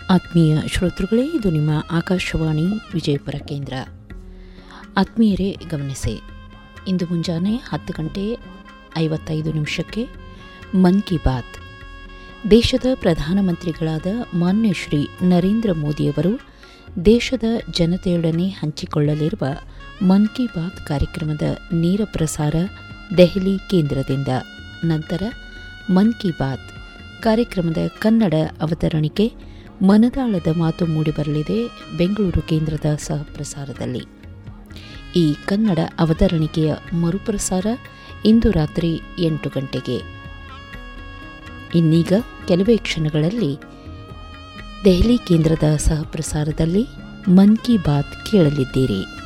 ಆತ್ಮೀಯ ಶ್ರೋತೃಗಳೇ ಇದು ನಿಮ್ಮ ಆಕಾಶವಾಣಿ ವಿಜಯಪುರ ಕೇಂದ್ರ ಆತ್ಮೀಯರೇ ಗಮನಿಸಿ ಇಂದು ಮುಂಜಾನೆ ಹತ್ತು ಗಂಟೆ ಐವತ್ತೈದು ನಿಮಿಷಕ್ಕೆ ಮನ್ ಕಿ ಬಾತ್ ದೇಶದ ಪ್ರಧಾನಮಂತ್ರಿಗಳಾದ ಮಾನ್ಯ ಶ್ರೀ ನರೇಂದ್ರ ಮೋದಿಯವರು ದೇಶದ ಜನತೆಯೊಡನೆ ಹಂಚಿಕೊಳ್ಳಲಿರುವ ಮನ್ ಕಿ ಬಾತ್ ಕಾರ್ಯಕ್ರಮದ ನೇರ ಪ್ರಸಾರ ದೆಹಲಿ ಕೇಂದ್ರದಿಂದ ನಂತರ ಮನ್ ಕಿ ಬಾತ್ ಕಾರ್ಯಕ್ರಮದ ಕನ್ನಡ ಅವತರಣಿಕೆ ಮನದಾಳದ ಮಾತು ಮೂಡಿಬರಲಿದೆ ಬೆಂಗಳೂರು ಕೇಂದ್ರದ ಸಹ ಪ್ರಸಾರದಲ್ಲಿ ಈ ಕನ್ನಡ ಅವತರಣಿಕೆಯ ಮರುಪ್ರಸಾರ ಇಂದು ರಾತ್ರಿ ಎಂಟು ಗಂಟೆಗೆ ಇನ್ನೀಗ ಕೆಲವೇ ಕ್ಷಣಗಳಲ್ಲಿ ದೆಹಲಿ ಕೇಂದ್ರದ ಸಹ ಪ್ರಸಾರದಲ್ಲಿ ಮನ್ ಕಿ ಬಾತ್ ಕೇಳಲಿದ್ದೀರಿ